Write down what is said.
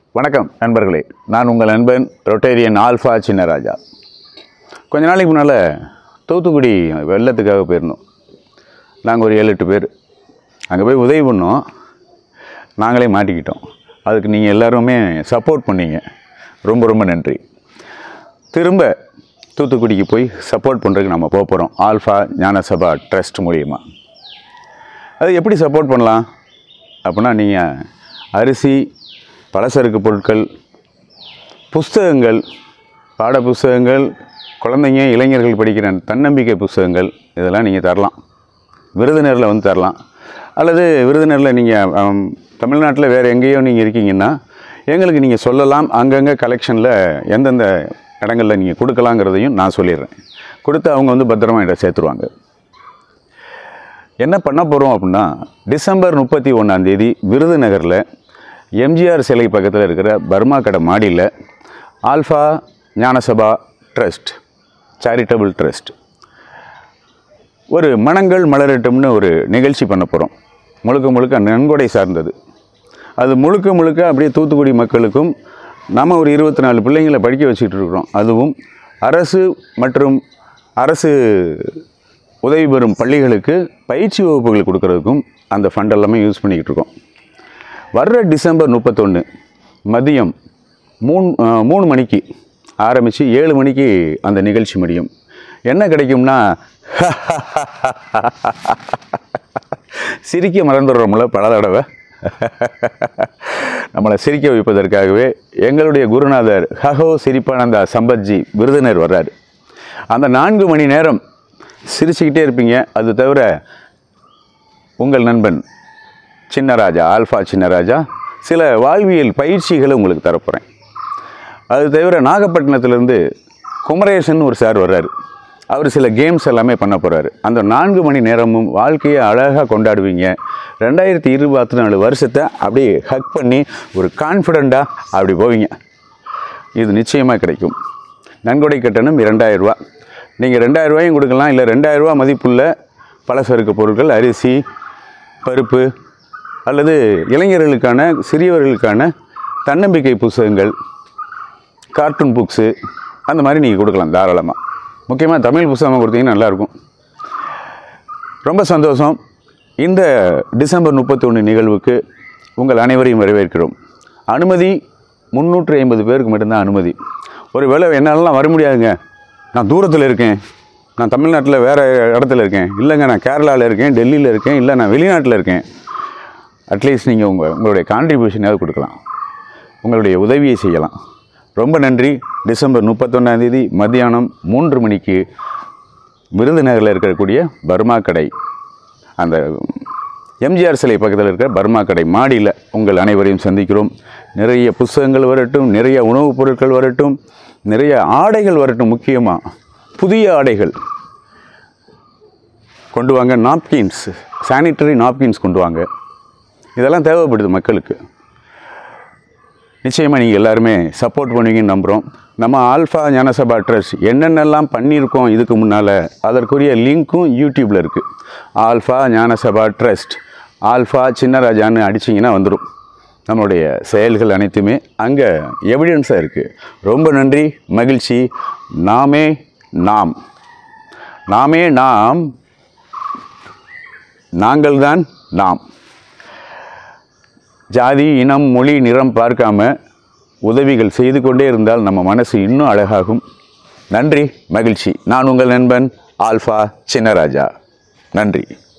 வணக்கம் நண்பர்களே நான் உங்கள் நண்பன் ரொட்டேரியன் ஆல்ஃபா சின்னராஜா கொஞ்ச நாளைக்கு முன்னால் தூத்துக்குடி வெள்ளத்துக்காக போயிருந்தோம் நாங்கள் ஒரு ஏழு எட்டு பேர் அங்கே போய் உதவி பண்ணோம் நாங்களே மாட்டிக்கிட்டோம் அதுக்கு நீங்கள் எல்லாருமே சப்போர்ட் பண்ணீங்க ரொம்ப ரொம்ப நன்றி திரும்ப தூத்துக்குடிக்கு போய் சப்போர்ட் பண்ணுறதுக்கு நம்ம போக போகிறோம் ஆல்ஃபா ஞானசபா ட்ரஸ்ட் மூலியமா அது எப்படி சப்போர்ட் பண்ணலாம் அப்படின்னா நீங்கள் அரிசி பலசரக்கு பொருட்கள் புஸ்தகங்கள் பாட புஸ்தகங்கள் குழந்தைங்க இளைஞர்கள் படிக்கிற தன்னம்பிக்கை புஸ்தகங்கள் இதெல்லாம் நீங்கள் தரலாம் விருதுநரில் வந்து தரலாம் அல்லது விருதுநரில் நீங்கள் தமிழ்நாட்டில் வேறு எங்கேயோ நீங்கள் இருக்கீங்கன்னா எங்களுக்கு நீங்கள் சொல்லலாம் அங்கங்கே கலெக்ஷனில் எந்தெந்த இடங்களில் நீங்கள் கொடுக்கலாங்கிறதையும் நான் சொல்லிடுறேன் கொடுத்து அவங்க வந்து பத்திரமா இதை சேர்த்துருவாங்க என்ன பண்ண போகிறோம் அப்படின்னா டிசம்பர் முப்பத்தி ஒன்றாந்தேதி விருதுநகரில் எம்ஜிஆர் சிலை பக்கத்தில் இருக்கிற பர்மா கடை மாடியில் ஆல்ஃபா ஞானசபா ட்ரஸ்ட் சேரிட்டபிள் ட்ரஸ்ட் ஒரு மனங்கள் மலரட்டும்னு ஒரு நிகழ்ச்சி பண்ண போகிறோம் முழுக்க முழுக்க நன்கொடை சார்ந்தது அது முழுக்க முழுக்க அப்படியே தூத்துக்குடி மக்களுக்கும் நம்ம ஒரு இருபத்தி நாலு பிள்ளைங்களை படிக்க வச்சுட்டு இருக்கிறோம் அதுவும் அரசு மற்றும் அரசு உதவி பெறும் பள்ளிகளுக்கு பயிற்சி வகுப்புகள் கொடுக்கறதுக்கும் அந்த ஃபண்ட் எல்லாமே யூஸ் பண்ணிக்கிட்டு இருக்கோம் வர்ற டிசம்பர் முப்பத்தொன்று மதியம் மூணு அஹ், மூணு மணிக்கு ஆரம்பித்து ஏழு மணிக்கு அந்த நிகழ்ச்சி முடியும் என்ன கிடைக்கும்னா சிரிக்க மறந்துடுறோம்ல பல தடவை நம்மளை சிரிக்க வைப்பதற்காகவே எங்களுடைய குருநாதர் ஹஹோ சிரிப்பானந்தா சம்பத்ஜி விருதுநர் வர்றார் அந்த நான்கு மணி நேரம் சிரிச்சுக்கிட்டே இருப்பீங்க அது தவிர உங்கள் நண்பன் சின்னராஜா ஆல்ஃபா சின்னராஜா சில வாழ்வியல் பயிற்சிகளை உங்களுக்கு தரப்போகிறேன் அது தவிர நாகப்பட்டினத்துலேருந்து குமரேசன் ஒரு சார் வர்றாரு அவர் சில கேம்ஸ் எல்லாமே பண்ண போகிறாரு அந்த நான்கு மணி நேரமும் வாழ்க்கையை அழகாக கொண்டாடுவீங்க ரெண்டாயிரத்தி இருபத்தி நாலு வருஷத்தை அப்படியே ஹக் பண்ணி ஒரு கான்ஃபிடண்ட்டாக அப்படி போவீங்க இது நிச்சயமாக கிடைக்கும் நன்கொடை கட்டணம் இரண்டாயிரம் ரூபா நீங்கள் ரெண்டாயிரம் ரூபாயும் கொடுக்கலாம் இல்லை ரெண்டாயிரம் ரூபா மதிப்புள்ள பலசரக்கு பொருட்கள் அரிசி பருப்பு அல்லது இளைஞர்களுக்கான சிறியவர்களுக்கான தன்னம்பிக்கை புத்தகங்கள் கார்ட்டூன் புக்ஸு அந்த மாதிரி நீங்கள் கொடுக்கலாம் தாராளமாக முக்கியமாக தமிழ் புத்தகமாக கொடுத்தீங்கன்னா நல்லாயிருக்கும் ரொம்ப சந்தோஷம் இந்த டிசம்பர் முப்பத்தொன்று நிகழ்வுக்கு உங்கள் அனைவரையும் வரவேற்கிறோம் அனுமதி முந்நூற்றி ஐம்பது பேருக்கு மட்டும்தான் அனுமதி ஒரு வேளை என்னாலலாம் வர முடியாதுங்க நான் தூரத்தில் இருக்கேன் நான் தமிழ்நாட்டில் வேறு இடத்துல இருக்கேன் இல்லைங்க நான் கேரளாவில் இருக்கேன் டெல்லியில் இருக்கேன் இல்லை நான் வெளிநாட்டில் இருக்கேன் அட்லீஸ்ட் நீங்கள் உங்கள் உங்களுடைய கான்ட்ரிபியூஷனாவது கொடுக்கலாம் உங்களுடைய உதவியை செய்யலாம் ரொம்ப நன்றி டிசம்பர் முப்பத்தொன்னாந்தேதி மத்தியானம் மூன்று மணிக்கு விருதுநகரில் இருக்கக்கூடிய பர்மா கடை அந்த எம்ஜிஆர் சிலை பக்கத்தில் இருக்கிற பர்மா கடை மாடியில் உங்கள் அனைவரையும் சந்திக்கிறோம் நிறைய புஸ்தகங்கள் வரட்டும் நிறைய உணவுப் பொருட்கள் வரட்டும் நிறைய ஆடைகள் வரட்டும் முக்கியமாக புதிய ஆடைகள் கொண்டு வாங்க நாப்கின்ஸ் சானிட்டரி நாப்கின்ஸ் கொண்டு வாங்க இதெல்லாம் தேவைப்படுது மக்களுக்கு நிச்சயமாக நீங்கள் எல்லாருமே சப்போர்ட் பண்ணுவீங்கன்னு நம்புகிறோம் நம்ம ஆல்ஃபா ஞானசபா ட்ரஸ்ட் என்னென்னலாம் பண்ணியிருக்கோம் இதுக்கு முன்னால் அதற்குரிய லிங்க்கும் யூடியூப்பில் இருக்குது ஆல்ஃபா ஞானசபா ட்ரஸ்ட் ஆல்ஃபா சின்னராஜான்னு அடிச்சிங்கன்னா வந்துடும் நம்மளுடைய செயல்கள் அனைத்துமே அங்கே எவிடன்ஸாக இருக்குது ரொம்ப நன்றி மகிழ்ச்சி நாமே நாம் நாமே நாம் நாங்கள்தான் நாம் ஜாதி இனம் மொழி நிறம் பார்க்காம உதவிகள் செய்து கொண்டே இருந்தால் நம்ம மனசு இன்னும் அழகாகும் நன்றி மகிழ்ச்சி நான் உங்கள் நண்பன் ஆல்ஃபா சின்னராஜா நன்றி